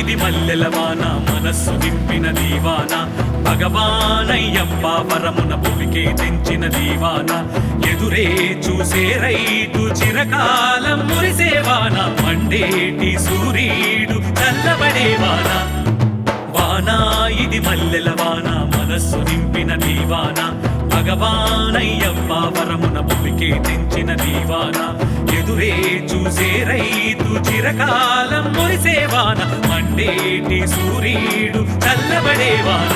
ఇది మల్లెల వాన మనస్సు నింపిన దీవాన భగవానయ్యప్ప వరమున భూమికి తెంచిన దీవాన ఎదురే చూసే రైతు చిరకాలం మురిసేవాన మండేటి సూర్యుడు చల్లబడేవాన వాన ఇది మల్లెల వాన మనస్సు నింపిన దీవాన భగవానయ్యప్ప వరమున భూమికి తెంచిన దీవాన ఎదురే చూసే రైతు చిరకాలం మురిసేవాన మండేటి సూర్యుడు చల్లబడేవాన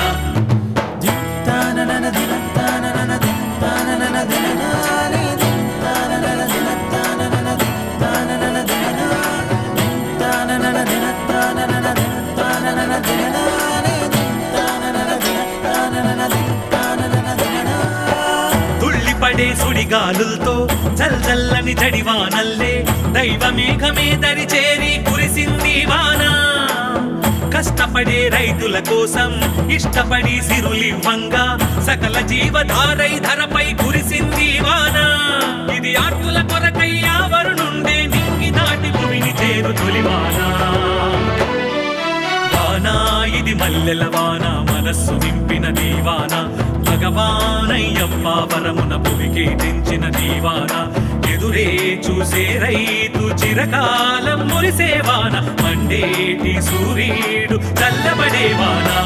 తుళ్ళిపడే సుడిగాలులతో చల్చల్లని జడివానల్లే దైవ మేఘమే దరి చేరి కురిసింది వాన కష్టపడే రైతుల కోసం ఇష్టపడి సిరులివ్వంగా సకల జీవధారై ధరపై కురిసింది వాన ఇది ఆటుల కొరకై ఆవరు నుండే నింగి దాటి భూమిని చేరు తొలివాన వాన ఇది మల్లెల వాన మనస్సు నింపిన దీవాన భగవానయ్యప్ప వరమున భువికి తెంచిన దీవాన ఎదురే చూసే రైతు చిరకాలం మురిసేవాన మండేటి సూర్యుడు చల్లబడేవానా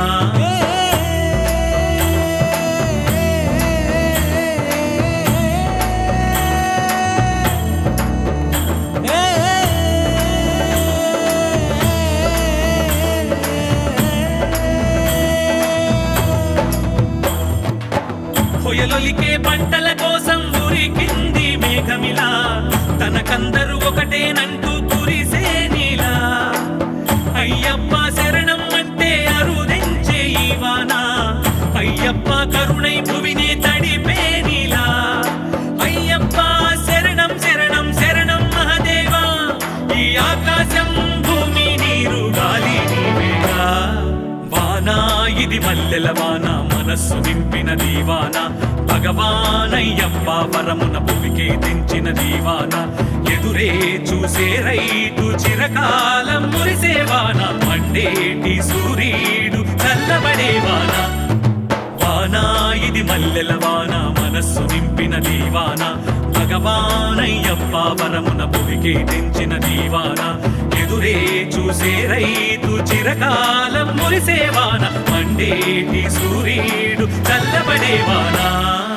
హొయలొలికే పంటల కోసం ఉరికింది మేఘమిలా తనకందరూ ఒకటేనంటూ కురిసే నీలా అయ్యప్ప శరణం అంటే అరుదించే ఈ వాన అయ్యప్ప కరుణై భువిని తడిపే నీలా అయ్యప్ప శరణం శరణం శరణం మహదేవా ఈ ఆకాశం భూమి నీరు గాలి నీవేగా వానా ఇది మల్లెల వాన మనస్సు నింపిన దీవాన భగవానయ్యప్ప వరమున భూమికి తెంచిన దీవాన ఎదురే చూసే రైతు చిరకాలం మురిసేవాన మండేటి సూర్యుడు చల్లబడేవాన వాన ఇది మల్లెల వాన మనస్సు నింపిన దీవాన భగవానయ్యప్ప వరమున భువికి తెంచిన దీవాన ఎదురే చూసే రైతు చిరకాలం మురిసేవాన మండేటి సూర్యుడు చల్లబడేవానా